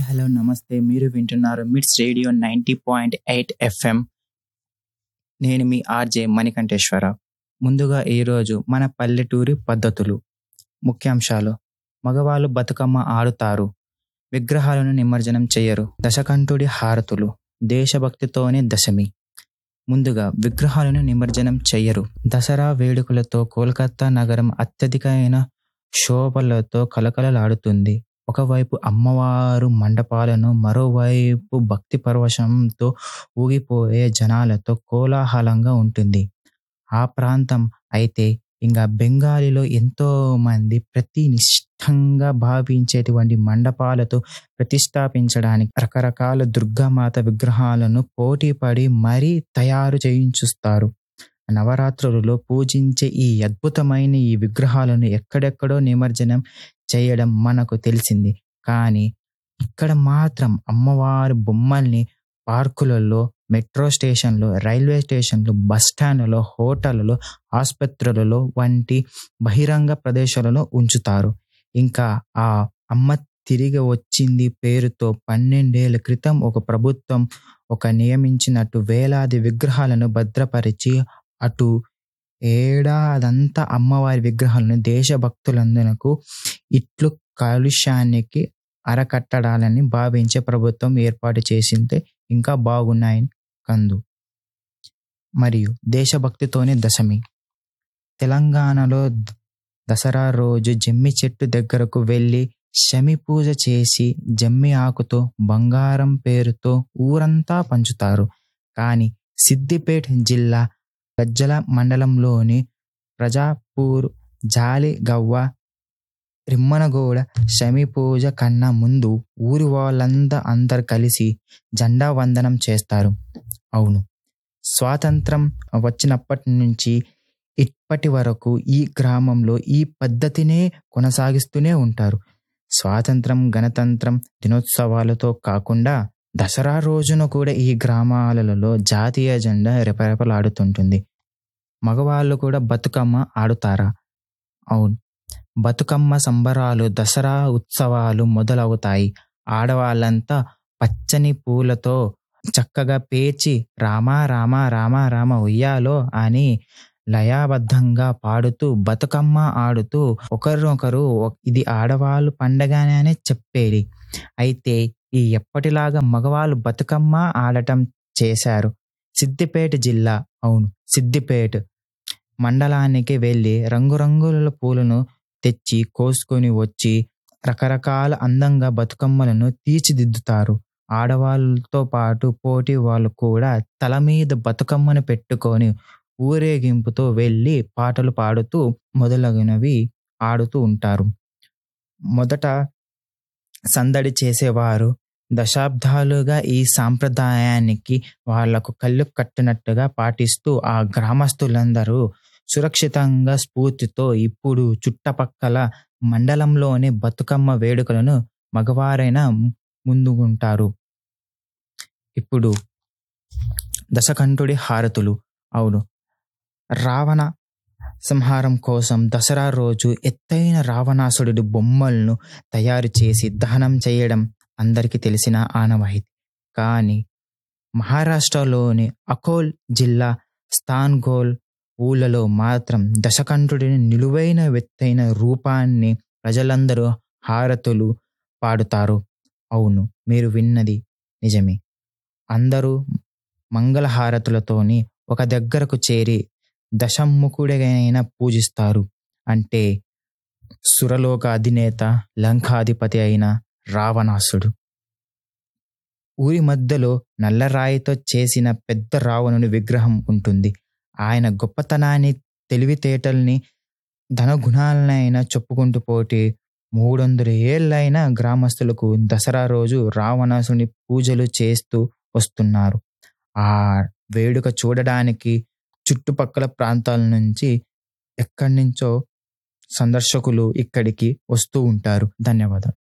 hello నమస్తే మీరు వింటున్నారు Mids radio ninety point eight FM నేను మీ ఆర్జే మణికంఠేశ్వర ముందుగా ఈరోజు మన పల్లెటూరి పద్ధతులు ముఖ్యాంశాలు మగవాళ్ళు బతుకమ్మ ఆడుతారు విగ్రహాలను నిమజ్జనం చేయరు దశకంఠుడి హారతులు దేశభక్తితోనే దశమి ముందుగా విగ్రహాలను నిమజ్జనం చెయ్యరు దసరా వేడుకలతో కోల్కతా నగరం అత్యధికమైన శోభలతో కలకలలాడుతుంది ఒకవైపు అమ్మవారు మండపాలను మరోవైపు భక్తి పరవశంతో ఊగిపోయే జనాలతో కోలాహలంగా ఉంటుంది ఆ ప్రాంతం అయితే ఇంకా బెంగాలీలో ఎంతో మంది ప్రతి నిష్టంగా భావించేటువంటి మండపాలతో ప్రతిష్టాపించడానికి రకరకాల దుర్గామాత విగ్రహాలను పోటీపడి మరీ తయారు చేయించుస్తారు నవరాత్రులలో పూజించే ఈ అద్భుతమైన ఈ విగ్రహాలను ఎక్కడెక్కడో నిమజ్జనం చేయడం మనకు తెలిసింది కానీ ఇక్కడ మాత్రం అమ్మవారి బొమ్మల్ని పార్కులలో మెట్రో స్టేషన్లు రైల్వే స్టేషన్లు బస్ స్టాండ్లలో హోటళ్లలో ఆసుపత్రులలో వంటి బహిరంగ ప్రదేశాలలో ఉంచుతారు ఇంకా ఆ అమ్మ తిరిగి వచ్చింది పేరుతో పన్నెండేళ్ల క్రితం ఒక ప్రభుత్వం ఒక నియమించినట్టు వేలాది విగ్రహాలను భద్రపరిచి అటు ఏడాదంతా అమ్మవారి విగ్రహాలను దేశభక్తులందరకు ఇట్లు కాలుష్యానికి అరకట్టడాలని భావించే ప్రభుత్వం ఏర్పాటు చేసిందే ఇంకా బాగున్నాయని కందు మరియు దేశభక్తితోనే దశమి తెలంగాణలో దసరా రోజు జమ్మి చెట్టు దగ్గరకు వెళ్ళి శమి పూజ చేసి జమ్మి ఆకుతో బంగారం పేరుతో ఊరంతా పంచుతారు కానీ సిద్దిపేట జిల్లా గజ్జల మండలంలోని ప్రజాపూర్ జాలి గవ్వ రిమ్మనగూడ శమి పూజ కన్నా ముందు ఊరి వాళ్ళంతా అందరు కలిసి జెండా వందనం చేస్తారు అవును స్వాతంత్రం వచ్చినప్పటి నుంచి ఇప్పటి వరకు ఈ గ్రామంలో ఈ పద్ధతినే కొనసాగిస్తూనే ఉంటారు స్వాతంత్రం గణతంత్రం దినోత్సవాలతో కాకుండా దసరా రోజున కూడా ఈ గ్రామాలలో జాతీయ జెండా రెపరెపలాడుతుంటుంది మగవాళ్ళు కూడా బతుకమ్మ ఆడుతారా అవును బతుకమ్మ సంబరాలు దసరా ఉత్సవాలు మొదలవుతాయి ఆడవాళ్ళంతా పచ్చని పూలతో చక్కగా పేర్చి రామా రామ రామ రామ ఉయ్యాలో అని లయాబద్ధంగా పాడుతూ బతుకమ్మ ఆడుతూ ఒకరినొకరు ఇది ఆడవాళ్ళు పండగనే చెప్పేది అయితే ఈ ఎప్పటిలాగా మగవాళ్ళు బతుకమ్మ ఆడటం చేశారు సిద్దిపేట జిల్లా అవును సిద్దిపేట మండలానికి వెళ్ళి రంగురంగుల పూలను తెచ్చి కోసుకొని వచ్చి రకరకాల అందంగా బతుకమ్మలను తీర్చిదిద్దుతారు ఆడవాళ్ళతో పాటు పోటీ వాళ్ళు కూడా తల మీద బతుకమ్మను పెట్టుకొని ఊరేగింపుతో వెళ్ళి పాటలు పాడుతూ మొదలగునవి ఆడుతూ ఉంటారు మొదట సందడి చేసేవారు దశాబ్దాలుగా ఈ సాంప్రదాయానికి వాళ్లకు కళ్ళు కట్టినట్టుగా పాటిస్తూ ఆ గ్రామస్తులందరూ సురక్షితంగా స్ఫూర్తితో ఇప్పుడు చుట్టపక్కల మండలంలోని బతుకమ్మ వేడుకలను మగవారైనా ముందుగుంటారు ఇప్పుడు దశకంఠుడి హారతులు అవును రావణ సంహారం కోసం దసరా రోజు ఎత్తైన రావణాసుడి బొమ్మలను తయారు చేసి దహనం చేయడం అందరికీ తెలిసిన ఆనవాయితీ కానీ మహారాష్ట్రలోని అకోల్ జిల్లా స్థాన్గోల్ ఊళ్ళలో మాత్రం దశకంఠుడిని నిలువైన వెత్తైన రూపాన్ని ప్రజలందరూ హారతులు పాడుతారు అవును మీరు విన్నది నిజమే అందరూ మంగళహారతులతోని ఒక దగ్గరకు చేరి దశముఖుడైన పూజిస్తారు అంటే సురలోక అధినేత లంకాధిపతి అయిన రావణాసుడు ఊరి మధ్యలో నల్లరాయితో చేసిన పెద్ద రావణుని విగ్రహం ఉంటుంది ఆయన గొప్పతనాన్ని తెలివితేటల్ని ధనగుణాలనైనా చెప్పుకుంటూ పోటీ మూడు వందల ఏళ్ళైన గ్రామస్తులకు దసరా రోజు రావణాసుని పూజలు చేస్తూ వస్తున్నారు ఆ వేడుక చూడడానికి చుట్టుపక్కల ప్రాంతాల నుంచి ఎక్కడి నుంచో సందర్శకులు ఇక్కడికి వస్తూ ఉంటారు ధన్యవాదాలు